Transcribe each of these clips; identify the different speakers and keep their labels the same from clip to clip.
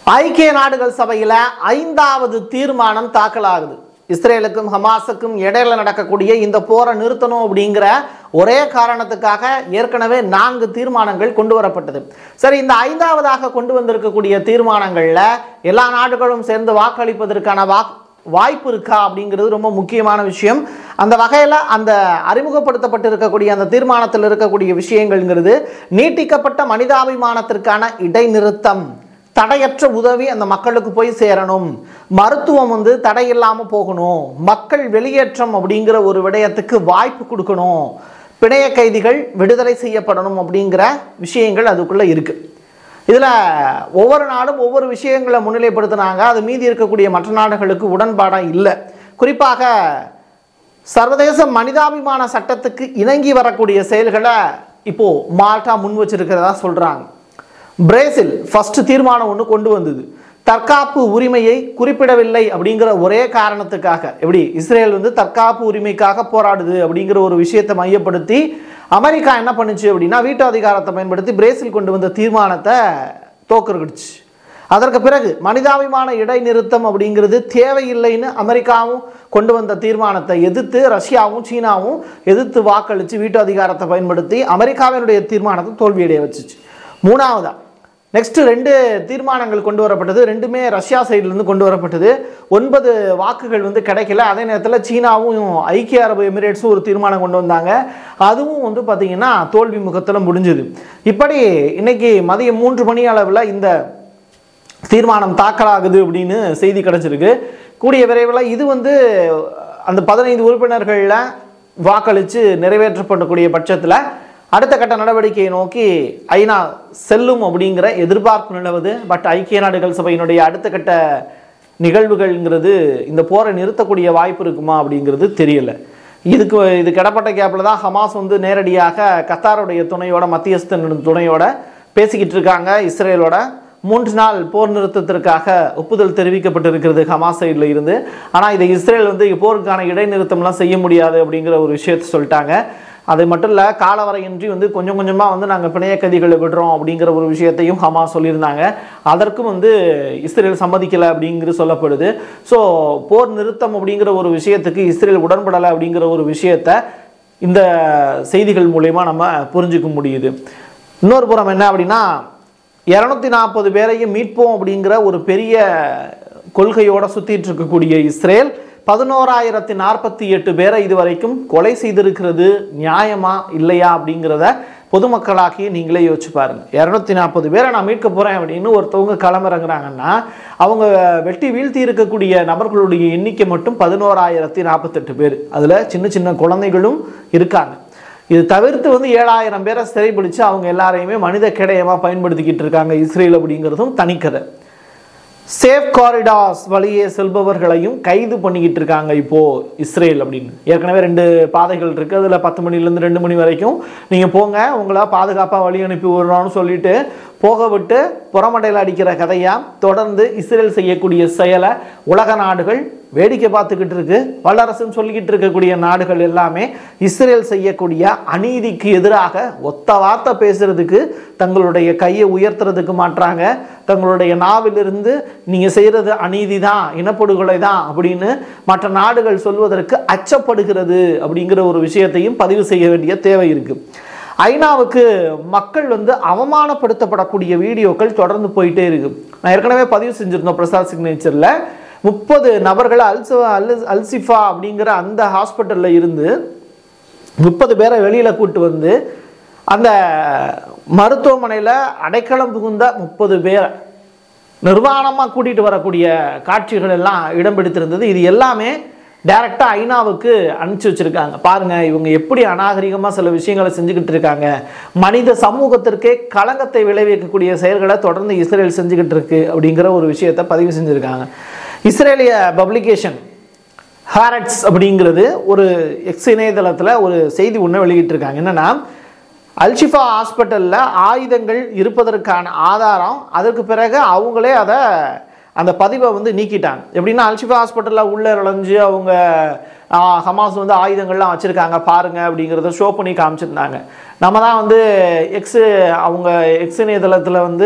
Speaker 1: ஐக்கிய நாடுகள் சபையில ஐந்தாவது தீர்மானம் தாக்கலாகுது இஸ்ரேலுக்கும் ஹமாஸுக்கும் இடையில நடக்கக்கூடிய இந்த போரை நிறுத்தணும் அப்படிங்கிற ஒரே காரணத்துக்காக ஏற்கனவே நான்கு தீர்மானங்கள் கொண்டு வரப்பட்டது சரி இந்த ஐந்தாவதாக கொண்டு வந்திருக்கக்கூடிய தீர்மானங்கள்ல எல்லா நாடுகளும் சேர்ந்து வாக்களிப்பதற்கான வாக் வாய்ப்பு இருக்கா அப்படிங்கிறது ரொம்ப முக்கியமான விஷயம் அந்த வகையில் அந்த அறிமுகப்படுத்தப்பட்டு இருக்கக்கூடிய அந்த தீர்மானத்தில் இருக்கக்கூடிய விஷயங்கள்ங்கிறது நீட்டிக்கப்பட்ட மனிதாபிமானத்திற்கான இடைநிறுத்தம் தடையற்ற உதவி அந்த மக்களுக்கு போய் சேரணும் மருத்துவம் வந்து தடை இல்லாமல் போகணும் மக்கள் வெளியேற்றம் அப்படிங்கிற ஒரு விடயத்துக்கு வாய்ப்பு கொடுக்கணும் பிணைய கைதிகள் விடுதலை செய்யப்படணும் அப்படிங்கிற விஷயங்கள் அதுக்குள்ளே இருக்குது இதில் ஒவ்வொரு நாடும் ஒவ்வொரு விஷயங்களை முன்னிலைப்படுத்தினாங்க அது மீதி இருக்கக்கூடிய மற்ற நாடுகளுக்கு உடன்பாடாக இல்லை குறிப்பாக சர்வதேச மனிதாபிமான சட்டத்துக்கு இணங்கி வரக்கூடிய செயல்களை இப்போ மால்டா முன் வச்சிருக்கிறதா சொல்றாங்க பிரேசில் ஃபர்ஸ்ட் தீர்மானம் ஒன்று கொண்டு வந்தது தற்காப்பு உரிமையை குறிப்பிடவில்லை அப்படிங்கிற ஒரே காரணத்துக்காக எப்படி இஸ்ரேல் வந்து தற்காப்பு உரிமைக்காக போராடுது அப்படிங்கிற ஒரு விஷயத்தை மையப்படுத்தி அமெரிக்கா என்ன பண்ணுச்சு அப்படின்னா வீட்டு அதிகாரத்தை பயன்படுத்தி பிரேசில் கொண்டு வந்த தீர்மானத்தை தோக்கடிச்சு அதற்கு பிறகு மனிதாபிமான இடைநிறுத்தம் அப்படிங்கிறது தேவையில்லைன்னு அமெரிக்காவும் கொண்டு வந்த தீர்மானத்தை எதிர்த்து ரஷ்யாவும் சீனாவும் எதிர்த்து வாக்களித்து வீட்டு அதிகாரத்தை பயன்படுத்தி அமெரிக்காவினுடைய தீர்மானத்தை தோல்வியடைய வச்சுச்சு மூணாவதா நெக்ஸ்ட் ரெண்டு தீர்மானங்கள் கொண்டு வரப்பட்டது ரெண்டுமே ரஷ்யா சைட்லேருந்து கொண்டு வரப்பட்டது ஒன்பது வாக்குகள் வந்து கிடைக்கல அதே நேரத்தில் சீனாவும் ஐக்கிய அரபு எமிரேட்ஸும் ஒரு தீர்மானம் கொண்டு வந்தாங்க அதுவும் வந்து பார்த்திங்கன்னா தோல்வி முகத்தில் முடிஞ்சுது இப்படி இன்னைக்கு மதியம் மூன்று மணி அளவில் இந்த தீர்மானம் தாக்கலாகுது அப்படின்னு செய்தி கிடச்சிருக்கு கூடிய விரைவில் இது வந்து அந்த பதினைந்து உறுப்பினர்களில் வாக்களித்து நிறைவேற்றப்படக்கூடிய பட்சத்தில் அடுத்த கட்ட நடவடிக்கையை நோக்கி ஐநா செல்லும் அப்படிங்கிற எதிர்பார்ப்பு நிலவுது பட் ஐக்கிய நாடுகள் சபையினுடைய அடுத்த கட்ட நிகழ்வுகள்ங்கிறது இந்த போரை நிறுத்தக்கூடிய வாய்ப்பு இருக்குமா அப்படிங்கிறது தெரியல இதுக்கு இது கிடப்பட்ட கேப்பில் தான் ஹமாஸ் வந்து நேரடியாக கத்தாருடைய துணையோட மத்தியஸ்தன் துணையோட பேசிக்கிட்டு இருக்காங்க இஸ்ரேலோட மூன்று நாள் போர் நிறுத்தத்திற்காக ஒப்புதல் தெரிவிக்கப்பட்டிருக்கிறது ஹமாஸ் சைடில் இருந்து ஆனால் இதை இஸ்ரேல் வந்து போருக்கான இடைநிறுத்தம்லாம் செய்ய முடியாது அப்படிங்கிற ஒரு விஷயத்தை சொல்லிட்டாங்க அது மட்டும் இல்லை காலவரையின்றி வந்து கொஞ்சம் கொஞ்சமாக வந்து நாங்கள் பிணைய கதிகளை விடுறோம் அப்படிங்கிற ஒரு விஷயத்தையும் ஹமாஸ் சொல்லியிருந்தாங்க அதற்கும் வந்து இஸ்ரேல் சம்மதிக்கலை அப்படிங்கிறது சொல்லப்படுது ஸோ போர் நிறுத்தம் அப்படிங்கிற ஒரு விஷயத்துக்கு இஸ்ரேல் உடன்படலை அப்படிங்கிற ஒரு விஷயத்தை இந்த செய்திகள் மூலயமா நம்ம புரிஞ்சுக்க முடியுது இன்னொரு புறம் என்ன அப்படின்னா இரநூத்தி நாற்பது பேரையும் மீட்போம் அப்படிங்கிற ஒரு பெரிய கொள்கையோட சுற்றிட்டு இருக்கக்கூடிய இஸ்ரேல் பதினோராயிரத்தி நாற்பத்தி எட்டு பேரை இதுவரைக்கும் கொலை செய்திருக்கிறது நியாயமா இல்லையா அப்படிங்கிறத பொதுமக்களாகிய நீங்களே யோசிச்சு பாருங்க இரநூத்தி நாற்பது பேரை நான் மீட்க போகிறேன் அப்படின்னு ஒருத்தவங்க களமிறங்குறாங்கன்னா அவங்க வெட்டி வீழ்த்தி இருக்கக்கூடிய நபர்களுடைய எண்ணிக்கை மட்டும் பதினோராயிரத்தி நாற்பத்தெட்டு பேர் அதில் சின்ன சின்ன குழந்தைகளும் இருக்காங்க இது தவிர்த்து வந்து ஏழாயிரம் பேரை சிறைபிடிச்சு அவங்க எல்லாரையுமே மனித கேடயமாக பயன்படுத்திக்கிட்டு இருக்காங்க இஸ்ரேல் அப்படிங்கிறதும் தனிக்கதை சேஃப் காரிடார்ஸ் வழியே செல்பவர்களையும் கைது பண்ணிக்கிட்டு இருக்காங்க இப்போ இஸ்ரேல் அப்படின்னு ஏற்கனவே ரெண்டு பாதைகள் இருக்கு அதில் பத்து மணிலேருந்து ரெண்டு மணி வரைக்கும் நீங்கள் போங்க உங்களை பாதுகாப்பாக வழி அனுப்பி விடுறோம்னு சொல்லிட்டு போக விட்டு புறமண்டையில் அடிக்கிற கதையாக தொடர்ந்து இஸ்ரேல் செய்யக்கூடிய செயலை உலக நாடுகள் வேடிக்கை பார்த்துக்கிட்டு இருக்கு வல்லரசுன்னு சொல்லிக்கிட்டு இருக்கக்கூடிய நாடுகள் எல்லாமே இஸ்ரேல் செய்யக்கூடிய அநீதிக்கு எதிராக ஒத்த வார்த்தை பேசுறதுக்கு தங்களுடைய கையை உயர்த்துறதுக்கு மாற்றாங்க தங்களுடைய நாவிலிருந்து நீங்கள் செய்கிறது அநீதி தான் இனப்படுகொலை தான் அப்படின்னு மற்ற நாடுகள் சொல்வதற்கு அச்சப்படுகிறது அப்படிங்கிற ஒரு விஷயத்தையும் பதிவு செய்ய வேண்டிய தேவை இருக்குது ஐநாவுக்கு மக்கள் வந்து அவமானப்படுத்தப்படக்கூடிய வீடியோக்கள் தொடர்ந்து போயிட்டே இருக்கு நான் ஏற்கனவே பதிவு செஞ்சிருந்தோம் பிரசாத் சிக்னேச்சரில் முப்பது நபர்கள் அல்ச அல் அல்சிஃபா அப்படிங்கிற அந்த ஹாஸ்பிட்டலில் இருந்து முப்பது பேரை வெளியில் கூட்டு வந்து அந்த மருத்துவமனையில் அடைக்கலம் புகுந்த முப்பது பேரை நிர்வாணமாக கூட்டிகிட்டு வரக்கூடிய காட்சிகள் எல்லாம் இடம் பிடித்திருந்தது இது எல்லாமே டைரெக்டாக ஐநாவுக்கு அனுப்பிச்சி வச்சுருக்காங்க பாருங்கள் இவங்க எப்படி அநாகரிகமாக சில விஷயங்களை செஞ்சுக்கிட்டு இருக்காங்க மனித சமூகத்திற்கே களங்கத்தை விளைவிக்கக்கூடிய செயல்களை தொடர்ந்து இஸ்ரேல் செஞ்சுக்கிட்டு இருக்கு அப்படிங்கிற ஒரு விஷயத்தை பதிவு செஞ்சுருக்காங்க இஸ்ரேலிய பப்ளிகேஷன் ஹாரட்ஸ் அப்படிங்கிறது ஒரு எக்ஸ் இணையதளத்தில் ஒரு செய்தி ஒன்று வெளியிட்டிருக்காங்க என்னென்னா அல்ஷிஃபா ஹாஸ்பிட்டலில் ஆயுதங்கள் இருப்பதற்கான ஆதாரம் அதற்கு பிறகு அவங்களே அதை அந்த பதிவை வந்து நீக்கிட்டாங்க எப்படின்னா அல்ஷிஃபா ஹாஸ்பிட்டலில் உள்ளே நுழைஞ்சு அவங்க ஆ, ஹமாஸ் வந்து ஆயுதங்கள்லாம் வச்சுருக்காங்க பாருங்க அப்படிங்கிறத ஷோ பண்ணி காமிச்சிருந்தாங்க நம்ம தான் வந்து எக்ஸு அவங்க எக்ஸ் இணையதளத்தில் வந்து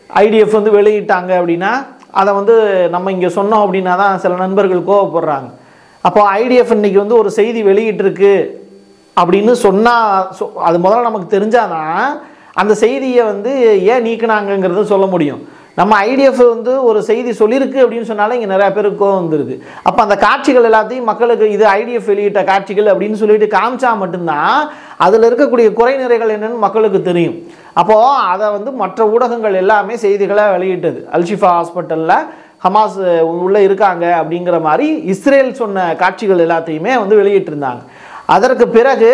Speaker 1: ஐடிஎஃப் வந்து வெளியிட்டாங்க அப்படின்னா அதை வந்து நம்ம இங்கே சொன்னோம் அப்படின்னா தான் சில நண்பர்கள் கோவப்படுறாங்க அப்போ ஐடிஎஃப் இன்னைக்கு வந்து ஒரு செய்தி வெளியிட்டிருக்கு அப்படின்னு சொன்னால் அது முதல்ல நமக்கு தெரிஞ்சாதான் அந்த செய்தியை வந்து ஏன் நீக்கினாங்கங்கிறத சொல்ல முடியும் நம்ம ஐடிஎஃப் வந்து ஒரு செய்தி சொல்லியிருக்கு அப்படின்னு சொன்னாலே இங்கே நிறையா பேருக்கு கோவம் வந்துருது அப்போ அந்த காட்சிகள் எல்லாத்தையும் மக்களுக்கு இது ஐடிஎஃப் வெளியிட்ட காட்சிகள் அப்படின்னு சொல்லிட்டு காமிச்சா மட்டும்தான் அதில் இருக்கக்கூடிய குறை நிறைகள் என்னன்னு மக்களுக்கு தெரியும் அப்போது அதை வந்து மற்ற ஊடகங்கள் எல்லாமே செய்திகளை வெளியிட்டது அல்ஷிஃபா ஹாஸ்பிட்டலில் ஹமாஸ் உள்ளே இருக்காங்க அப்படிங்கிற மாதிரி இஸ்ரேல் சொன்ன காட்சிகள் எல்லாத்தையுமே வந்து வெளியிட்டிருந்தாங்க அதற்கு பிறகு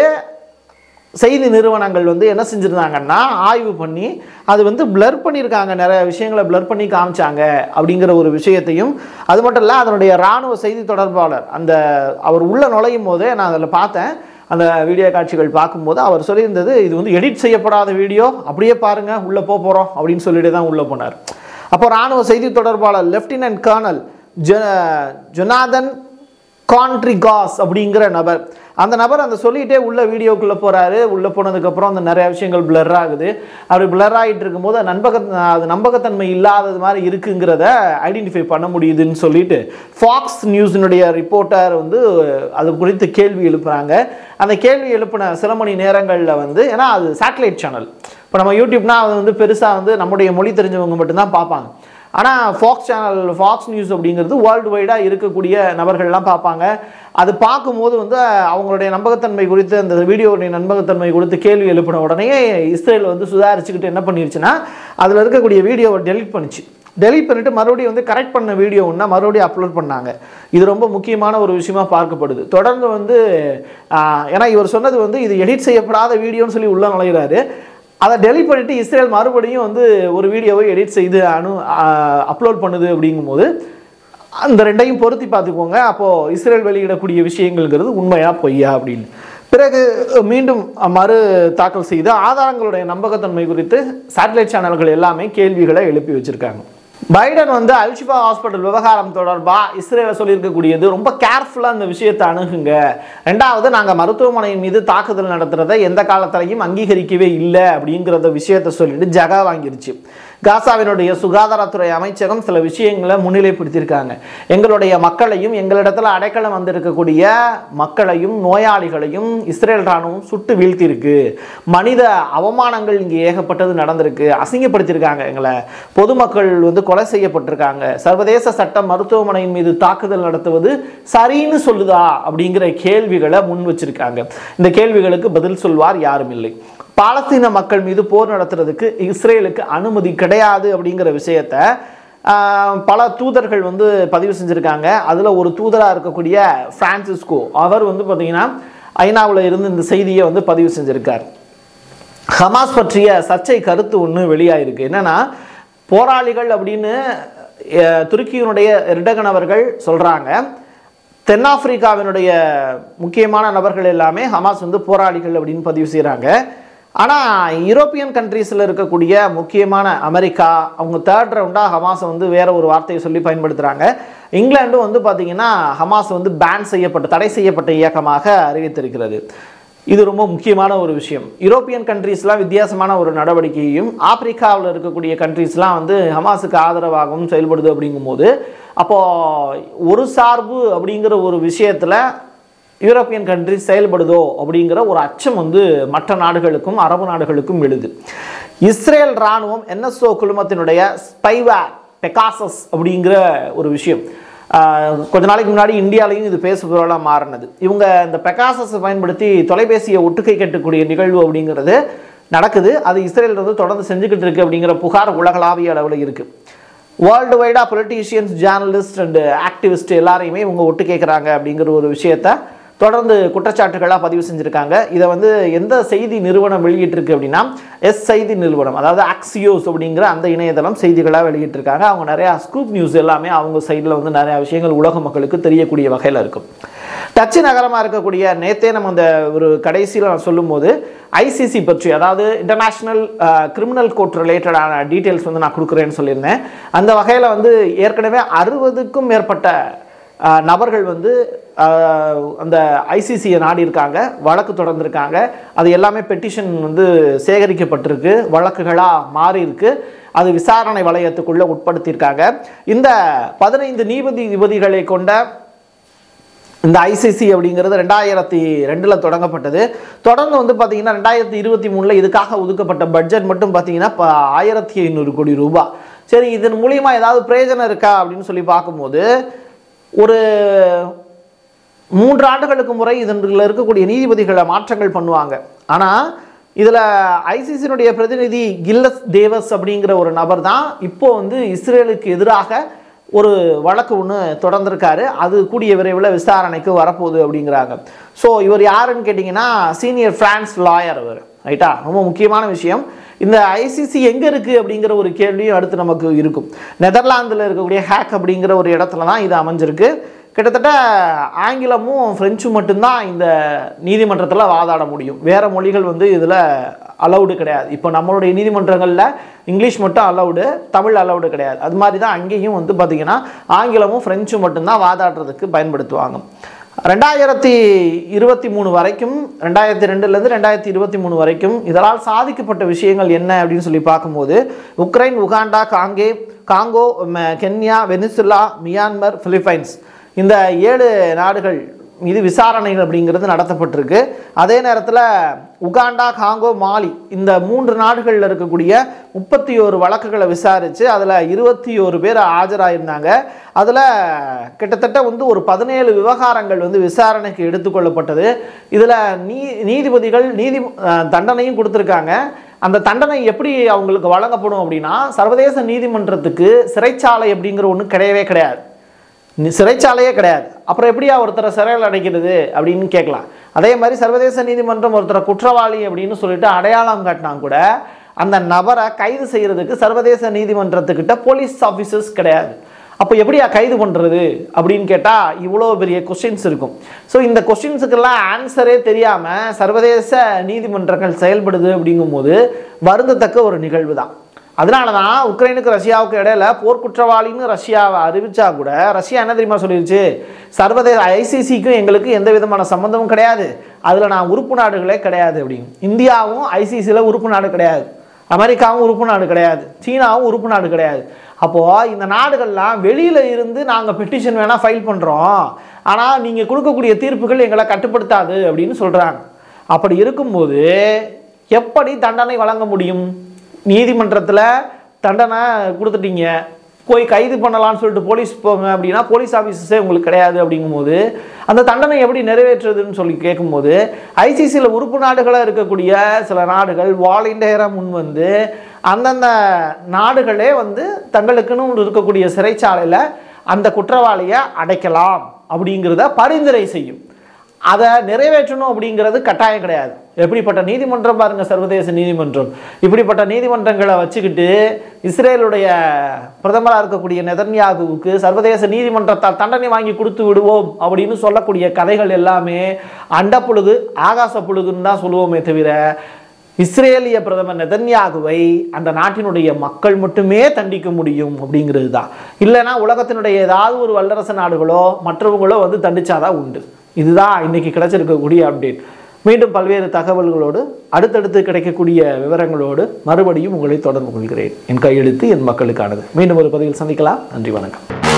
Speaker 1: செய்தி நிறுவனங்கள் வந்து என்ன செஞ்சுருந்தாங்கன்னா ஆய்வு பண்ணி அது வந்து பிளர் பண்ணியிருக்காங்க நிறைய விஷயங்களை பிளர் பண்ணி காமிச்சாங்க அப்படிங்கிற ஒரு விஷயத்தையும் அது மட்டும் இல்லை அதனுடைய இராணுவ செய்தி தொடர்பாளர் அந்த அவர் உள்ள நுழையும் போதே நான் அதில் பார்த்தேன் அந்த வீடியோ காட்சிகள் பார்க்கும்போது அவர் சொல்லியிருந்தது இது வந்து எடிட் செய்யப்படாத வீடியோ அப்படியே பாருங்கள் உள்ளே போக போகிறோம் அப்படின்னு சொல்லிட்டு தான் உள்ளே போனார் அப்போ ராணுவ செய்தி தொடர்பாளர் லெப்டினன்ட் கர்னல் ஜ ஜொனாதன் கான்ட்ரிகாஸ் அப்படிங்கிற நபர் அந்த நபர் அந்த சொல்லிகிட்டே உள்ள வீடியோக்குள்ளே போகிறாரு உள்ளே போனதுக்கப்புறம் அந்த நிறைய விஷயங்கள் blur ஆகுது அப்படி blur ஆகிட்டு இருக்கும்போது அது நம்பக அது நம்பகத்தன்மை இல்லாதது மாதிரி இருக்குங்கிறத ஐடென்டிஃபை பண்ண முடியுதுன்னு சொல்லிட்டு ஃபாக்ஸ் நியூஸினுடைய ரிப்போர்ட்டர் வந்து அது குறித்து கேள்வி எழுப்புறாங்க அந்த கேள்வி எழுப்பின சில மணி நேரங்களில் வந்து ஏன்னா அது சேட்டலைட் சேனல் இப்போ நம்ம யூடியூப்னா அது வந்து பெருசாக வந்து நம்முடைய மொழி தெரிஞ்சவங்க மட்டும்தான் பார்ப்பாங்க ஆனால் ஃபாக்ஸ் சேனல் ஃபாக்ஸ் நியூஸ் அப்படிங்கிறது வேர்ல்டு வைடாக இருக்கக்கூடிய நபர்கள்லாம் பார்ப்பாங்க அது பார்க்கும்போது வந்து அவங்களுடைய நம்பகத்தன்மை குறித்து அந்த வீடியோவுடைய நம்பகத்தன்மை குறித்து கேள்வி எழுப்பின உடனே இஸ்ரேல் வந்து சுதாரிச்சுக்கிட்டு என்ன பண்ணிருச்சுன்னா அதில் இருக்கக்கூடிய வீடியோவை டெலிட் பண்ணுச்சு டெலிட் பண்ணிட்டு மறுபடியும் வந்து கரெக்ட் பண்ண வீடியோ ஒன்றா மறுபடியும் அப்லோட் பண்ணாங்க இது ரொம்ப முக்கியமான ஒரு விஷயமா பார்க்கப்படுது தொடர்ந்து வந்து ஆஹ், ஏன்னா இவர் சொன்னது வந்து இது எடிட் செய்யப்படாத வீடியோன்னு சொல்லி உள்ள நுழைகிறாரு அதை டெலிட் பண்ணிட்டு இஸ்ரேல் மறுபடியும் வந்து ஒரு வீடியோவை எடிட் செய்து அனு அப்லோட் பண்ணுது அப்படிங்கும்போது அந்த ரெண்டையும் பொருத்தி பார்த்துக்கோங்க அப்போது இஸ்ரேல் வெளியிடக்கூடிய விஷயங்கள்ங்கிறது உண்மையா பொய்யா அப்படின்னு பிறகு மீண்டும் மறு தாக்கல் செய்து ஆதாரங்களுடைய நம்பகத்தன்மை குறித்து சேட்டலைட் சேனல்கள் எல்லாமே கேள்விகளை எழுப்பி வச்சிருக்காங்க பைடன் வந்து அல்ஷிஃபா ஹாஸ்பிட்டல் விவகாரம் தொடர்பாக இஸ்ரேல சொல்லியிருக்கக்கூடியது ரொம்ப கேர்ஃபுல்லாக இந்த விஷயத்தை அணுகுங்க ரெண்டாவது நாங்கள் மருத்துவமனையின் மீது தாக்குதல் நடத்துறதை எந்த காலத்திலையும் அங்கீகரிக்கவே இல்லை அப்படிங்கிறத விஷயத்தை சொல்லிட்டு ஜகா வாங்கிருச்சு காசாவினுடைய சுகாதாரத்துறை அமைச்சகம் சில விஷயங்களை முன்னிலைப்படுத்தியிருக்காங்க எங்களுடைய மக்களையும் எங்களிடத்துல அடைக்கலம் வந்திருக்கக்கூடிய மக்களையும் நோயாளிகளையும் இஸ்ரேல் ராணுவம் சுட்டு வீழ்த்தியிருக்கு மனித அவமானங்கள் இங்கே ஏகப்பட்டது நடந்திருக்கு அசிங்கப்படுத்தியிருக்காங்க எங்களை பொதுமக்கள் வந்து கொலை செய்யப்பட்டிருக்காங்க சர்வதேச சட்டம் மருத்துவமனையின் மீது தாக்குதல் நடத்துவது சரின்னு சொல்லுதா அப்படிங்கிற கேள்விகளை முன் வச்சிருக்காங்க இந்த கேள்விகளுக்கு பதில் சொல்வார் யாரும் இல்லை பாலஸ்தீன மக்கள் மீது போர் நடத்துறதுக்கு இஸ்ரேலுக்கு அனுமதி கிடையாது அப்படிங்கிற விஷயத்த ஆஹ், பல தூதர்கள் வந்து பதிவு செஞ்சுருக்காங்க அதில் ஒரு தூதராக இருக்கக்கூடிய பிரான்சிஸ்கோ அவர் வந்து பார்த்தீங்கன்னா ஐநாவில் இருந்து இந்த செய்தியை வந்து பதிவு செஞ்சிருக்கார் ஹமாஸ் பற்றிய சர்ச்சை கருத்து ஒன்று வெளியாயிருக்கு என்னன்னா போராளிகள் அப்படின்னு அஹ், துருக்கியினுடைய எர்டகன் அவர்கள் சொல்கிறாங்க தென்னாப்பிரிக்காவினுடைய முக்கியமான நபர்கள் எல்லாமே ஹமாஸ் வந்து போராளிகள் அப்படின்னு பதிவு செய்கிறாங்க ஆனால் யூரோப்பியன் கண்ட்ரீஸில் இருக்கக்கூடிய முக்கியமான அமெரிக்கா அவங்க தேர்ட் ரவுண்டாக ஹமாஸை வந்து வேற ஒரு வார்த்தையை சொல்லி பயன்படுத்துகிறாங்க இங்கிலாண்டும் வந்து பார்த்திங்கன்னா ஹமாஸ் வந்து பேன் செய்யப்பட்ட தடை செய்யப்பட்ட இயக்கமாக அறிவித்திருக்கிறது இது ரொம்ப முக்கியமான ஒரு விஷயம் யூரோப்பியன் கண்ட்ரீஸ்லாம் வித்தியாசமான ஒரு நடவடிக்கையையும் ஆப்பிரிக்காவில் இருக்கக்கூடிய கண்ட்ரீஸ்லாம் வந்து ஹமாஸுக்கு ஆதரவாகவும் செயல்படுது அப்படிங்கும்போது அப்போது ஒரு சார்பு அப்படிங்கிற ஒரு விஷயத்தில் யூரோப்பியன் கண்ட்ரிஸ் செயல்படுதோ அப்படிங்கிற ஒரு அச்சம் வந்து மற்ற நாடுகளுக்கும் அரபு நாடுகளுக்கும் எழுது இஸ்ரேல் இராணுவம் என்எஸ்ஓ குழுமத்தினுடைய ஸ்பைவேர் பெகாசஸ் அப்படிங்கிற ஒரு விஷயம் ஆஹ், கொஞ்ச நாளைக்கு முன்னாடி இந்தியாலையும் இது பேசுபொருளாக மாறினது இவங்க இந்த பெகாசஸை பயன்படுத்தி தொலைபேசியை ஒட்டுக்கை கட்டக்கூடிய நிகழ்வு அப்படிங்கிறது நடக்குது அது இஸ்ரேல் வந்து தொடர்ந்து செஞ்சுக்கிட்டு இருக்கு அப்படிங்கிற புகார் உலகளாவிய அளவில் இருக்குது வேர்ல்டு வைடாக பொலிட்டீஷியன்ஸ் ஜேர்னலிஸ்ட் அண்ட் ஆக்டிவிஸ்ட் எல்லாரையுமே இவங்க ஒட்டு கேட்குறாங்க அப்படிங்கிற ஒரு விஷயத்த தொடர்ந்து குற்றச்சாட்டுகளாக பதிவு செஞ்சுருக்காங்க இதை வந்து எந்த செய்தி நிறுவனம் வெளியிட்டிருக்கு அப்படின்னா எஸ் செய்தி நிறுவனம் அதாவது ஆக்சியோஸ் அப்படிங்கிற அந்த இணையதளம் செய்திகளாக வெளியிட்டிருக்காங்க அவங்க நிறையா ஸ்கூப் நியூஸ் எல்லாமே அவங்க சைடில் வந்து நிறையா விஷயங்கள் உலக மக்களுக்கு தெரியக்கூடிய வகையில் இருக்கும் டச்சு நகரமாக இருக்கக்கூடிய நேத்தே நம்ம அந்த ஒரு கடைசியில் நான் சொல்லும்போது ஐசிசி பற்றி அதாவது இன்டர்நேஷ்னல் கிரிமினல் கோர்ட் ரிலேட்டடான டீட்டெயில்ஸ் வந்து நான் கொடுக்குறேன்னு சொல்லியிருந்தேன் அந்த வகையில் வந்து ஏற்கனவே அறுபதுக்கும் மேற்பட்ட ஆஹ், நபர்கள் வந்து ஆஹ், அந்த ஐசிசியை நாடி இருக்காங்க வழக்கு தொடர்ந்துருக்காங்க அது எல்லாமே பெட்டிஷன் வந்து சேகரிக்கப்பட்டிருக்கு வழக்குகளாக மாறி இருக்கு அது விசாரணை வளையத்துக்குள்ள உட்படுத்தியிருக்காங்க இந்த பதினைந்து நீதிபதி நீதிபதிகளை கொண்ட இந்த ஐசிசி அப்படிங்கிறது ரெண்டாயிரத்தி ரெண்டில் தொடங்கப்பட்டது தொடர்ந்து வந்து பார்த்தீங்கன்னா ரெண்டாயிரத்தி இருபத்தி மூணில் இதுக்காக ஒதுக்கப்பட்ட பட்ஜெட் மட்டும் பார்த்தீங்கன்னா இப்போ ஆயிரத்தி ஐநூறு கோடி ரூபாய் சரி இதன் மூலியமாக ஏதாவது பிரயோஜனம் இருக்கா அப்படின்னு சொல்லி பார்க்கும்போது ஒரு மூன்று ஆண்டுகளுக்கு முறை இதன்ல இருக்கக்கூடிய நீதிபதிகளை மாற்றங்கள் பண்ணுவாங்க ஆனால் இதில் ஐசிசியினுடைய பிரதிநிதி கில்லஸ் தேவஸ் அப்படிங்கிற ஒரு நபர் தான் இப்போ வந்து இஸ்ரேலுக்கு எதிராக ஒரு வழக்கு ஒன்று தொடர்ந்திருக்காரு அது கூடிய விரைவில் விசாரணைக்கு வரப்போகுது அப்படிங்கிறாங்க ஸோ இவர் யாருன்னு கேட்டிங்கன்னா சீனியர் ஃப்ரான்ஸ் லாயர் அவர் ரைட்டா ரொம்ப முக்கியமான விஷயம் இந்த ஐசிசி எங்கே இருக்குது அப்படிங்கிற ஒரு கேள்வியும் அடுத்து நமக்கு இருக்கும் நெதர்லாந்தில் இருக்கக்கூடிய ஹேக் அப்படிங்கிற ஒரு இடத்துல தான் இது அமைஞ்சிருக்கு கிட்டத்தட்ட ஆங்கிலமும் ஃப்ரெஞ்சும் மட்டும்தான் இந்த நீதிமன்றத்தில் வாதாட முடியும் வேறு மொழிகள் வந்து இதில் அலௌடு கிடையாது இப்போ நம்மளுடைய நீதிமன்றங்களில் இங்கிலீஷ் மட்டும் அலௌடு தமிழ் அலௌடு கிடையாது அது மாதிரி தான் அங்கேயும் வந்து பார்த்திங்கன்னா ஆங்கிலமும் ஃப்ரெஞ்சும் மட்டும்தான் வாதாடுறதுக்கு பயன்படுத்துவாங்க ரெண்டாயிரத்தி இருபத்தி மூணு வரைக்கும் ரெண்டாயிரத்தி ரெண்டுலேருந்து ரெண்டாயிரத்தி இருபத்தி மூணு வரைக்கும் இதனால் சாதிக்கப்பட்ட விஷயங்கள் என்ன அப்படின்னு சொல்லி பார்க்கும்போது உக்ரைன் உகாண்டா காங்கே காங்கோ ம- கென்யா வெனிசுலா மியான்மர் பிலிப்பைன்ஸ் இந்த ஏழு நாடுகள் மீது விசாரணைகள் அப்படிங்கிறது நடத்தப்பட்டிருக்கு அதே நேரத்தில் உகாண்டா காங்கோ மாலி இந்த மூன்று நாடுகளில் இருக்கக்கூடிய முப்பத்தி ஒரு வழக்குகளை விசாரித்து அதில் இருபத்தி ஒரு பேர் ஆஜராயிருந்தாங்க அதில் கிட்டத்தட்ட வந்து ஒரு பதினேழு விவகாரங்கள் வந்து விசாரணைக்கு எடுத்துக்கொள்ளப்பட்டது இதில் நீ நீதிபதிகள் நீதி அஹ், தண்டனையும் கொடுத்துருக்காங்க அந்த தண்டனை எப்படி அவங்களுக்கு வழங்கப்படும் அப்படின்னா சர்வதேச நீதிமன்றத்துக்கு சிறைச்சாலை அப்படிங்கிற ஒன்று கிடையவே கிடையாது நி- சிறைச்சாலையே கிடையாது அப்புறம் எப்படியா ஒருத்தரை சிறையில் அடைக்கிறது அப்படின்னு கேட்கலாம் அதே மாதிரி சர்வதேச நீதிமன்றம் ஒருத்தரை குற்றவாளி அப்படின்னு சொல்லிட்டு அடையாளம் காட்டினா கூட அந்த நபரை கைது செய்யறதுக்கு சர்வதேச நீதிமன்றத்துக்கிட்ட போலீஸ் ஆஃபீஸர்ஸ் கிடையாது அப்போ எப்படியா கைது பண்ணுறது அப்படின்னு கேட்டால் இவ்வளோ பெரிய கொஸ்டின்ஸ் இருக்கும் ஸோ இந்த கொஸ்டின்ஸுக்கெல்லாம் ஆன்சரே தெரியாமல் சர்வதேச நீதிமன்றங்கள் செயல்படுது அப்படிங்கும்போது வருந்தத்தக்க ஒரு நிகழ்வு தான் அதனால தான் உக்ரைனுக்கு ரஷ்யாவுக்கு இடையில போர்க்குற்றவாளின்னு ரஷ்யாவை அறிவிச்சா கூட ரஷ்யா என்ன தெரியுமா சொல்லிருச்சு சர்வதேச ஐசிசிக்கும் எங்களுக்கு எந்த விதமான சம்மந்தமும் கிடையாது அதில் நான் உறுப்பு நாடுகளே கிடையாது அப்படின்னு இந்தியாவும் ஐசிசியில் உறுப்பு நாடு கிடையாது அமெரிக்காவும் உறுப்பு நாடு கிடையாது சீனாவும் உறுப்பு நாடு கிடையாது அப்போது இந்த நாடுகள்லாம் வெளியில் இருந்து நாங்கள் பெட்டிஷன் வேணால் ஃபைல் பண்ணுறோம் ஆனால் நீங்கள் கொடுக்கக்கூடிய தீர்ப்புகள் எங்களை கட்டுப்படுத்தாது அப்படின்னு சொல்கிறாங்க அப்படி இருக்கும்போது எப்படி தண்டனை வழங்க முடியும் நீதிமன்றத்தில் தண்டனை கொடுத்துட்டீங்க போய் கைது பண்ணலாம்னு சொல்லிட்டு போலீஸ் போங்க அப்படின்னா போலீஸ் ஆஃபீஸஸே உங்களுக்கு கிடையாது அப்படிங்கும்போது அந்த தண்டனை எப்படி நிறைவேற்றுறதுன்னு சொல்லி கேட்கும்போது ஐசிசியில் உறுப்பு நாடுகளாக இருக்கக்கூடிய சில நாடுகள் வாலண்டியராக முன் வந்து அந்தந்த நாடுகளே வந்து தங்களுக்குன்னு இருக்கக்கூடிய சிறைச்சாலையில் அந்த குற்றவாளியை அடைக்கலாம் அப்படிங்கிறத பரிந்துரை செய்யும் அதை நிறைவேற்றணும் அப்படிங்கிறது கட்டாயம் கிடையாது எப்படிப்பட்ட நீதிமன்றம் பாருங்க சர்வதேச நீதிமன்றம் இப்படிப்பட்ட நீதிமன்றங்களை வச்சுக்கிட்டு இஸ்ரேலுடைய பிரதமராக இருக்கக்கூடிய நெதன்யாகுவுக்கு சர்வதேச நீதிமன்றத்தால் தண்டனை வாங்கி கொடுத்து விடுவோம் அப்படின்னு சொல்லக்கூடிய கதைகள் எல்லாமே அண்டப்புழுகு ஆகாச புழுகுன்னு தான் சொல்லுவோமே தவிர இஸ்ரேலிய பிரதமர் நெதன்யாகுவை அந்த நாட்டினுடைய மக்கள் மட்டுமே தண்டிக்க முடியும் அப்படிங்கிறது தான் இல்லைன்னா உலகத்தினுடைய ஏதாவது ஒரு வல்லரசு நாடுகளோ மற்றவங்களோ வந்து தண்டிச்சாதான் உண்டு இதுதான் இன்னைக்கு கிடைச்சிருக்கக்கூடிய அப்டேட் மீண்டும் பல்வேறு தகவல்களோடு அடுத்தடுத்து கிடைக்கக்கூடிய விவரங்களோடு மறுபடியும் உங்களை தொடர்பு கொள்கிறேன் என் கையெழுத்து என் மக்களுக்கானது மீண்டும் ஒரு பதிவில் சந்திக்கலாம் நன்றி வணக்கம்